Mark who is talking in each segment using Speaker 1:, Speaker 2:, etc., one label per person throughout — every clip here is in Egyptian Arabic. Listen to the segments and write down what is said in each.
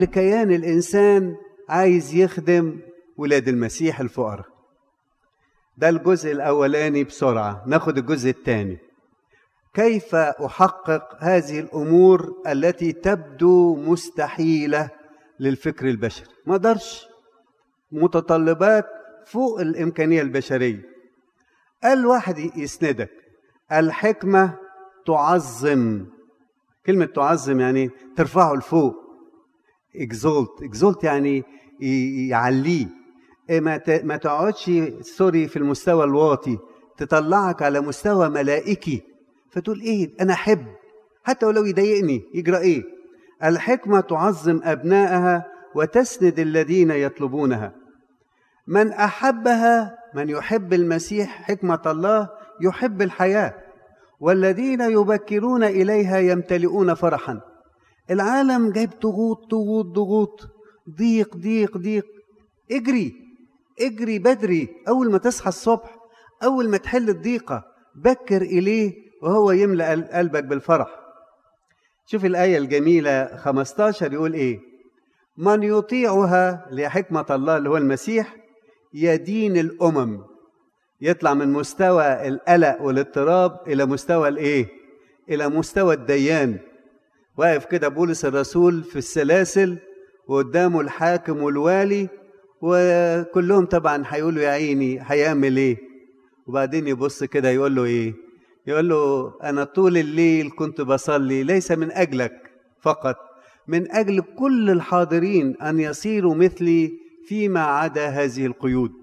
Speaker 1: لكيان الإنسان عايز يخدم ولاد المسيح الفقراء ده الجزء الأولاني بسرعة ناخد الجزء الثاني كيف أحقق هذه الأمور التي تبدو مستحيلة للفكر البشري ما اقدرش متطلبات فوق الإمكانية البشرية قال واحد يسندك الحكمة تعظم كلمة تعظم يعني ترفعه لفوق اكزولت اكزولت يعني يعليه ما ما تقعدش سوري في المستوى الواطي تطلعك على مستوى ملائكي فتقول ايه انا احب حتى ولو يضايقني يجرى ايه الحكمة تعظم أبنائها وتسند الذين يطلبونها من أحبها من يحب المسيح حكمة الله يحب الحياة والذين يبكرون إليها يمتلئون فرحا العالم جايب ضغوط ضغوط ضغوط ضيق ضيق ضيق اجري اجري بدري أول ما تصحى الصبح أول ما تحل الضيقة بكر إليه وهو يملأ قلبك بالفرح شوف الآية الجميلة 15 يقول إيه من يطيعها لحكمة الله اللي هو المسيح يدين الأمم يطلع من مستوى القلق والاضطراب إلى مستوى الإيه؟ إلى مستوى الديان واقف كده بولس الرسول في السلاسل وقدامه الحاكم والوالي وكلهم طبعا هيقولوا يا عيني هيعمل ايه وبعدين يبص كده يقول له ايه يقول له انا طول الليل كنت بصلي ليس من اجلك فقط من اجل كل الحاضرين ان يصيروا مثلي فيما عدا هذه القيود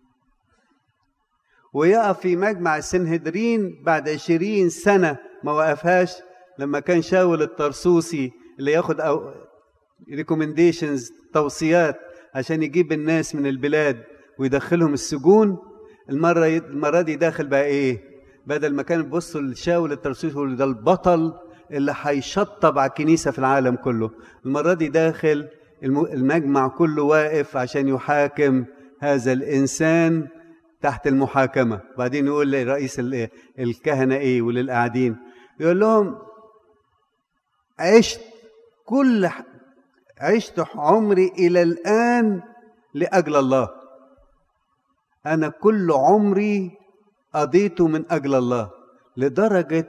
Speaker 1: ويقف في مجمع السنهدرين بعد عشرين سنة ما وقفهاش لما كان شاول الطرسوسي اللي ياخد أو ريكومنديشنز توصيات عشان يجيب الناس من البلاد ويدخلهم السجون المرة المرة دي داخل بقى إيه؟ بدل ما كان بيبصوا لشاول الطرسوسي يقول ده البطل اللي هيشطب على الكنيسة في العالم كله المرة دي داخل المجمع كله واقف عشان يحاكم هذا الإنسان تحت المحاكمة بعدين يقول لرئيس الكهنة إيه وللقاعدين يقول لهم عشت كل عشت عمري إلى الآن لأجل الله أنا كل عمري قضيته من أجل الله لدرجة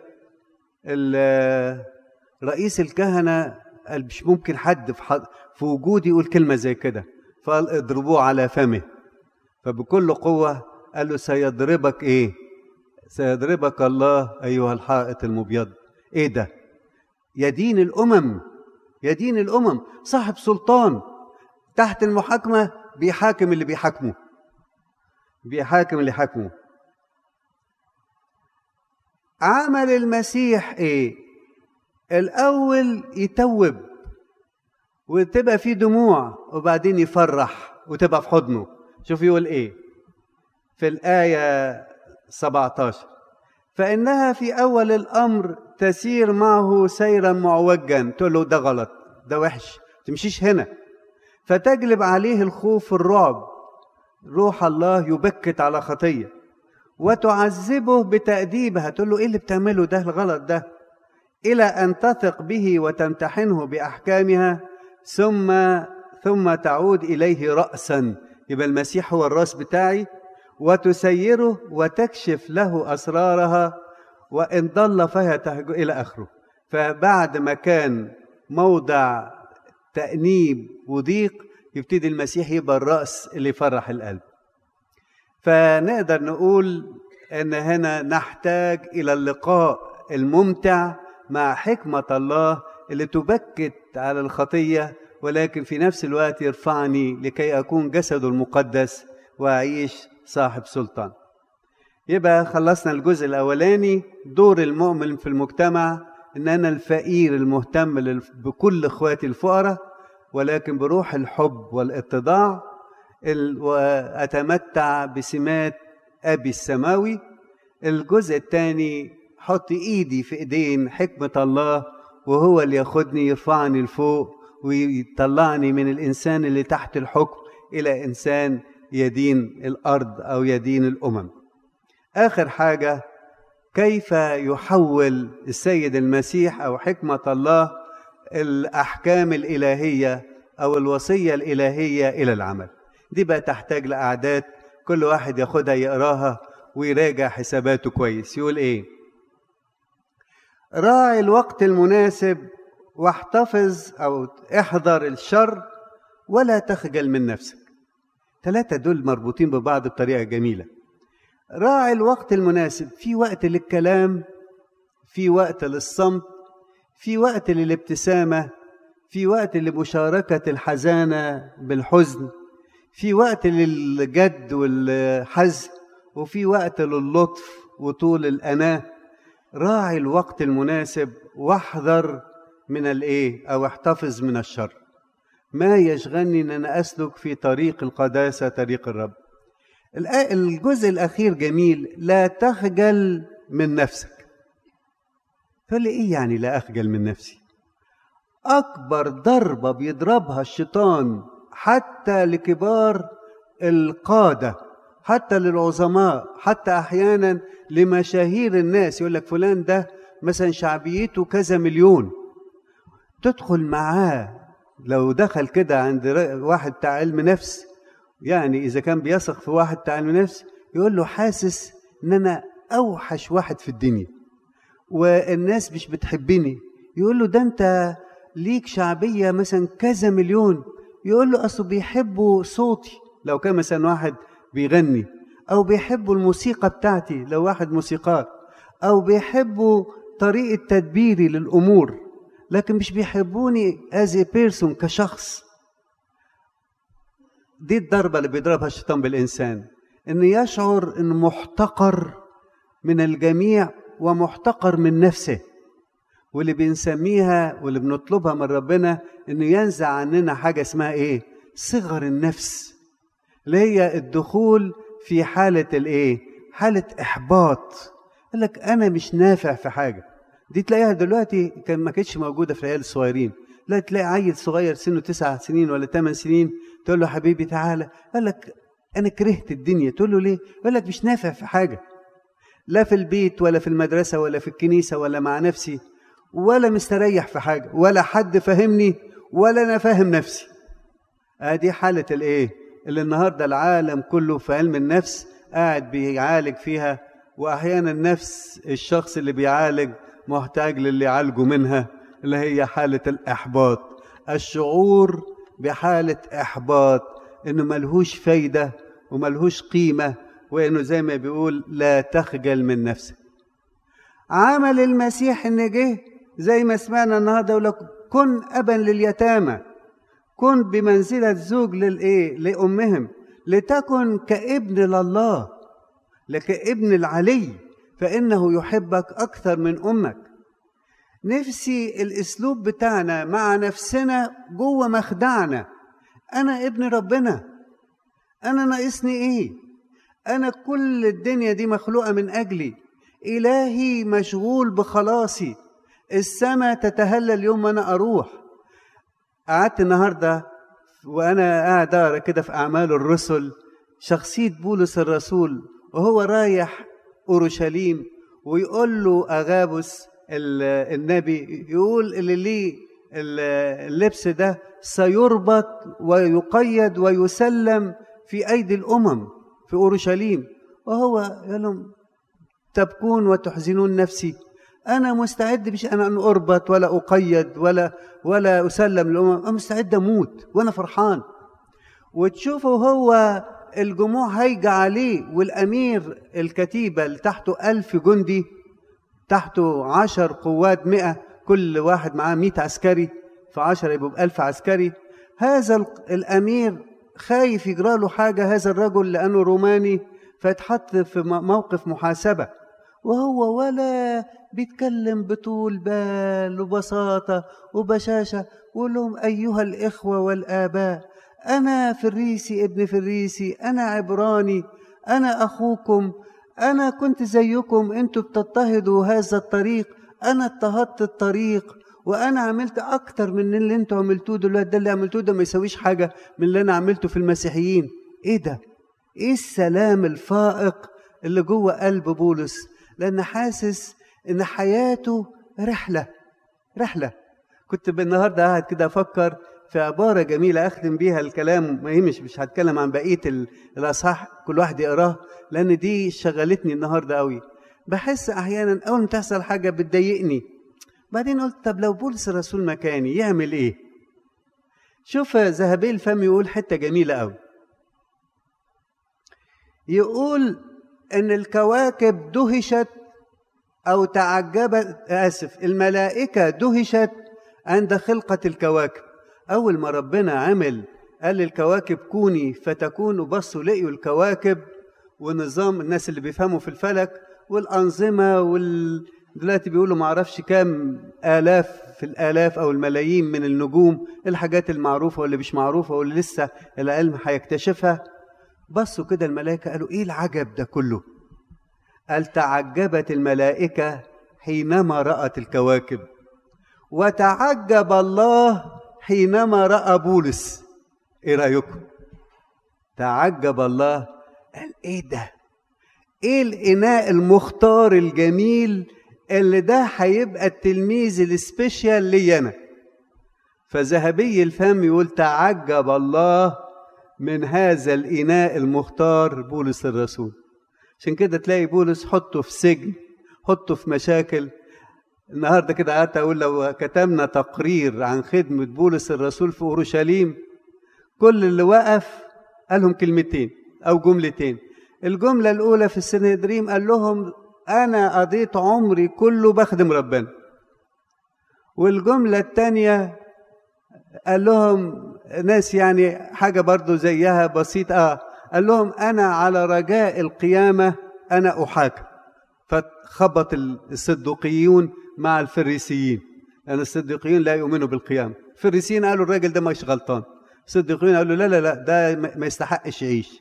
Speaker 1: رئيس الكهنة قال مش ممكن حد في, حد في وجودي يقول كلمة زي كده فقال اضربوه على فمه فبكل قوة قال له سيضربك ايه سيضربك الله أيها الحائط المبيض ايه ده يدين الأمم يدين الأمم صاحب سلطان تحت المحاكمة بيحاكم اللي بيحاكمه بيحاكم اللي حاكمه عمل المسيح ايه الاول يتوب وتبقى فيه دموع وبعدين يفرح وتبقى في حضنه شوف يقول ايه في الآية 17 فإنها في أول الأمر تسير معه سيرا معوجا تقول له ده غلط ده وحش تمشيش هنا فتجلب عليه الخوف الرعب روح الله يبكت على خطية وتعذبه بتأديبها تقول له إيه اللي بتعمله ده الغلط ده إلى أن تثق به وتمتحنه بأحكامها ثم ثم تعود إليه رأسا يبقى المسيح هو الرأس بتاعي وتسيره وتكشف له أسرارها وإن ضل فهي تهجو إلى آخره فبعد ما كان موضع تأنيب وضيق يبتدي المسيح يبقى الرأس اللي يفرح القلب فنقدر نقول ان هنا نحتاج الى اللقاء الممتع مع حكمه الله اللي تبكت على الخطيه ولكن في نفس الوقت يرفعني لكي اكون جسده المقدس واعيش صاحب سلطان يبقى خلصنا الجزء الاولاني دور المؤمن في المجتمع ان انا الفقير المهتم بكل اخواتي الفقراء ولكن بروح الحب والاتضاع واتمتع بسمات ابي السماوي الجزء الثاني حط ايدي في ايدين حكمه الله وهو اللي ياخدني يرفعني لفوق ويطلعني من الانسان اللي تحت الحكم الى انسان يدين الارض او يدين الامم اخر حاجه كيف يحول السيد المسيح او حكمه الله الاحكام الالهيه أو الوصية الإلهية إلى العمل دي بقى تحتاج لأعداد كل واحد ياخدها يقراها ويراجع حساباته كويس يقول إيه راعي الوقت المناسب واحتفظ أو احذر الشر ولا تخجل من نفسك ثلاثة دول مربوطين ببعض بطريقة جميلة راعي الوقت المناسب في وقت للكلام في وقت للصمت في وقت للابتسامة في وقت لمشاركة الحزانة بالحزن في وقت للجد والحزن وفي وقت للطف وطول الأناة راعي الوقت المناسب واحذر من الايه او احتفظ من الشر ما يشغلني ان انا اسلك في طريق القداسه طريق الرب الجزء الاخير جميل لا تخجل من نفسك تقول لي ايه يعني لا اخجل من نفسي اكبر ضربه بيضربها الشيطان حتى لكبار القاده حتى للعظماء حتى احيانا لمشاهير الناس يقول لك فلان ده مثلا شعبيته كذا مليون تدخل معاه لو دخل كده عند واحد بتاع علم نفس يعني اذا كان بيثق في واحد بتاع علم نفس يقول له حاسس ان انا اوحش واحد في الدنيا والناس مش بتحبني يقول له ده انت ليك شعبيه مثلا كذا مليون يقول له اصل بيحبوا صوتي لو كان مثلا واحد بيغني او بيحبوا الموسيقى بتاعتي لو واحد موسيقار او بيحبوا طريقه تدبيري للامور لكن مش بيحبوني از بيرسون كشخص دي الضربه اللي بيضربها الشيطان بالانسان انه يشعر انه محتقر من الجميع ومحتقر من نفسه واللي بنسميها واللي بنطلبها من ربنا انه ينزع عننا حاجه اسمها ايه صغر النفس اللي هي الدخول في حاله الايه حاله احباط قال لك انا مش نافع في حاجه دي تلاقيها دلوقتي كان ما كانتش موجوده في العيال الصغيرين لا تلاقي عيل صغير سنه تسع سنين ولا ثمان سنين تقول له حبيبي تعالى قال لك انا كرهت الدنيا تقول له ليه يقول لك مش نافع في حاجه لا في البيت ولا في المدرسه ولا في الكنيسه ولا مع نفسي ولا مستريح في حاجه ولا حد فاهمني ولا انا فاهم نفسي ادي حاله الايه اللي النهارده العالم كله في علم النفس قاعد بيعالج فيها واحيانا نفس الشخص اللي بيعالج محتاج للي يعالجه منها اللي هي حالة الإحباط الشعور بحالة إحباط إنه ملهوش فايدة وملهوش قيمة وإنه زي ما بيقول لا تخجل من نفسك عمل المسيح إن جه زي ما سمعنا النهارده يقول لك كن أبا لليتامى كن بمنزلة زوج للإيه؟ لأمهم لتكن كابن لله لكابن العلي فإنه يحبك أكثر من أمك نفسي الأسلوب بتاعنا مع نفسنا جوه مخدعنا أنا ابن ربنا أنا ناقصني إيه أنا كل الدنيا دي مخلوقة من أجلي إلهي مشغول بخلاصي السماء تتهلل يوم ما أنا أروح قعدت النهاردة وأنا قاعد أقرأ كده في أعمال الرسل شخصية بولس الرسول وهو رايح اورشليم ويقول له اغابس النبي يقول اللي ليه اللبس ده سيربط ويقيد ويسلم في ايدي الامم في اورشليم وهو يقول لهم تبكون وتحزنون نفسي انا مستعد مش انا ان اربط ولا اقيد ولا ولا اسلم للامم انا مستعد اموت وانا فرحان وتشوفوا هو الجموع هيجي عليه والأمير الكتيبة اللي تحته ألف جندي تحته عشر قوات مئة كل واحد معاه مئة عسكري فعشر يبقوا بألف عسكري هذا الأمير خايف يجرى له حاجة هذا الرجل لأنه روماني فيتحط في موقف محاسبة وهو ولا بيتكلم بطول بال وبساطة وبشاشة ويقول لهم أيها الإخوة والآباء أنا فريسي ابن فريسي أنا عبراني أنا أخوكم أنا كنت زيكم أنتوا بتضطهدوا هذا الطريق أنا اضطهدت الطريق وأنا عملت أكتر من اللي أنتوا عملتوه دلوقتي ده اللي عملتوه ده ما يسويش حاجة من اللي أنا عملته في المسيحيين إيه ده؟ إيه السلام الفائق اللي جوه قلب بولس؟ لأن حاسس إن حياته رحلة رحلة كنت النهارده قاعد كده أفكر في عبارة جميلة أختم بيها الكلام ما هي مش مش هتكلم عن بقية الأصحاح كل واحد يقراه لأن دي شغلتني النهاردة قوي بحس أحيانا أول ما تحصل حاجة بتضايقني بعدين قلت طب لو بولس الرسول مكاني يعمل إيه؟ شوف ذهبي الفم يقول حتة جميلة قوي يقول ان الكواكب دهشت او تعجبت اسف الملائكه دهشت عند خلقه الكواكب اول ما ربنا عمل قال للكواكب كوني فتكون وبصوا لقيوا الكواكب ونظام الناس اللي بيفهموا في الفلك والانظمه وال دلوقتي بيقولوا ما اعرفش كام الاف في الالاف او الملايين من النجوم الحاجات المعروفه واللي مش معروفه واللي لسه العلم هيكتشفها بصوا كده الملائكه قالوا ايه العجب ده كله قال تعجبت الملائكه حينما رات الكواكب وتعجب الله حينما راى بولس ايه رايكم تعجب الله قال ايه ده ايه الاناء المختار الجميل اللي ده هيبقى التلميذ السبيشال لي انا فذهبي الفم يقول تعجب الله من هذا الاناء المختار بولس الرسول عشان كده تلاقي بولس حطه في سجن حطه في مشاكل النهارده كده قعدت اقول لو كتبنا تقرير عن خدمه بولس الرسول في اورشليم كل اللي وقف قالهم كلمتين او جملتين الجمله الاولى في السنهدريم قال لهم انا قضيت عمري كله بخدم ربنا والجمله الثانيه قال لهم ناس يعني حاجه برضو زيها بسيطه آه قال لهم انا على رجاء القيامه انا احاكم فخبط الصدوقيون مع الفريسيين لان الصديقيين لا يؤمنوا بالقيامه الفريسيين قالوا الراجل ده مش غلطان الصديقيين قالوا لا لا لا ده ما يستحقش يعيش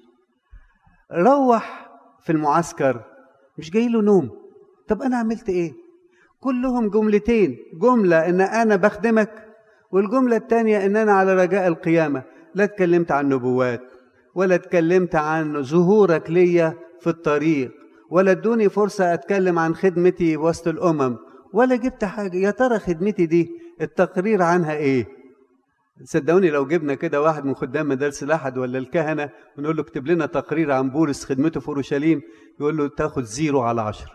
Speaker 1: روح في المعسكر مش جاي له نوم طب انا عملت ايه كلهم جملتين جمله ان انا بخدمك والجمله الثانيه ان انا على رجاء القيامه لا اتكلمت عن نبوات ولا اتكلمت عن ظهورك ليا في الطريق ولا ادوني فرصه اتكلم عن خدمتي وسط الامم ولا جبت حاجه يا ترى خدمتي دي التقرير عنها ايه صدقوني لو جبنا كده واحد من خدام مدارس الاحد ولا الكهنه ونقول له اكتب لنا تقرير عن بولس خدمته في اورشليم يقول له تاخد زيرو على عشرة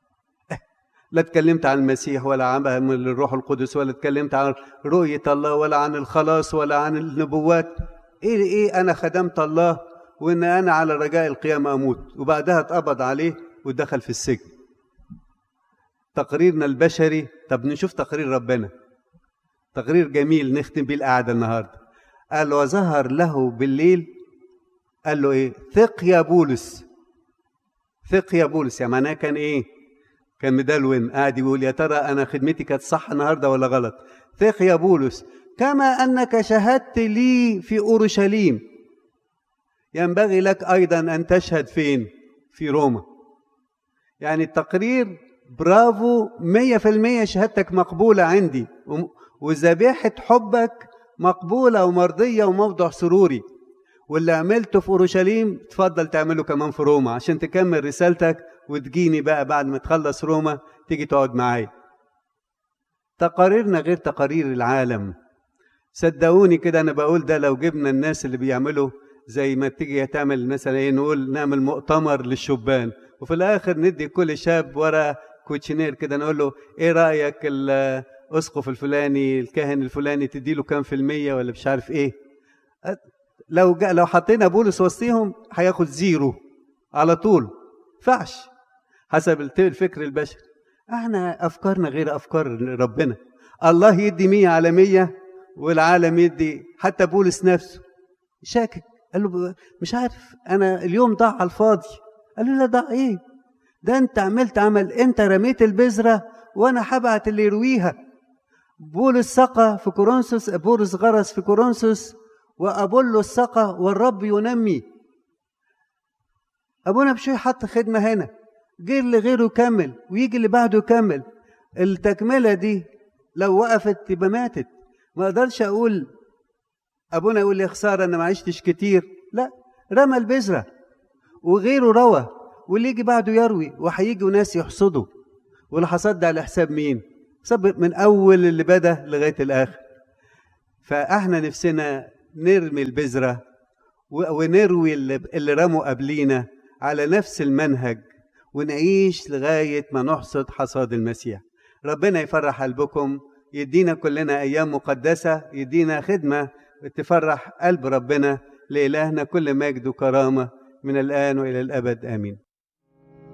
Speaker 1: لا اتكلمت عن المسيح ولا عن الروح القدس ولا اتكلمت عن رؤية الله ولا عن الخلاص ولا عن النبوات ايه ايه انا خدمت الله وان انا على رجاء القيامة اموت وبعدها اتقبض عليه ودخل في السجن تقريرنا البشري طب نشوف تقرير ربنا تقرير جميل نختم بيه القعده النهارده قال وظهر له بالليل قال له ايه ثق يا بولس ثق يا بولس يعني معناه كان ايه كان مدلون قاعد يقول يا ترى انا خدمتي كانت صح النهارده ولا غلط ثق يا بولس كما انك شهدت لي في اورشليم ينبغي لك ايضا ان تشهد فين في روما يعني التقرير برافو مية في المية شهادتك مقبولة عندي وذبيحة حبك مقبولة ومرضية وموضع سروري واللي عملته في أورشليم تفضل تعمله كمان في روما عشان تكمل رسالتك وتجيني بقى بعد ما تخلص روما تيجي تقعد معايا تقاريرنا غير تقارير العالم صدقوني كده انا بقول ده لو جبنا الناس اللي بيعملوا زي ما تيجي تعمل مثلا ايه نقول نعمل مؤتمر للشبان وفي الاخر ندي كل شاب ورا كوتشينير كده نقول له ايه رايك الاسقف الفلاني الكاهن الفلاني تدي له كام في الميه ولا مش عارف ايه لو جاء لو حطينا بولس وسطيهم هياخد زيرو على طول فعش حسب الفكر البشري احنا افكارنا غير افكار ربنا الله يدي مية على مية والعالم يدي حتى بولس نفسه شاكك قال له مش عارف انا اليوم ضاع على الفاضي قال له لا ضاع ايه ده انت عملت عمل انت رميت البذره وانا هبعت اللي يرويها بولس سقى في كورنثوس بولس غرس في كورنثوس وابولو السقى والرب ينمي ابونا بشوي حط خدمه هنا جه اللي غيره يكمل ويجي اللي بعده يكمل التكمله دي لو وقفت تبقى ماتت ما اقدرش اقول ابونا يقول لي خساره انا ما عشتش كتير لا رمى البذره وغيره روى واللي يجي بعده يروي وهيجوا ناس يحصدوا والحصاد ده على حساب مين؟ حساب من اول اللي بدا لغايه الاخر فاحنا نفسنا نرمي البذرة ونروي اللي رموا قبلينا على نفس المنهج ونعيش لغاية ما نحصد حصاد المسيح ربنا يفرح قلبكم يدينا كلنا أيام مقدسة يدينا خدمة تفرح قلب ربنا لإلهنا كل مجد وكرامة من الآن وإلى الأبد آمين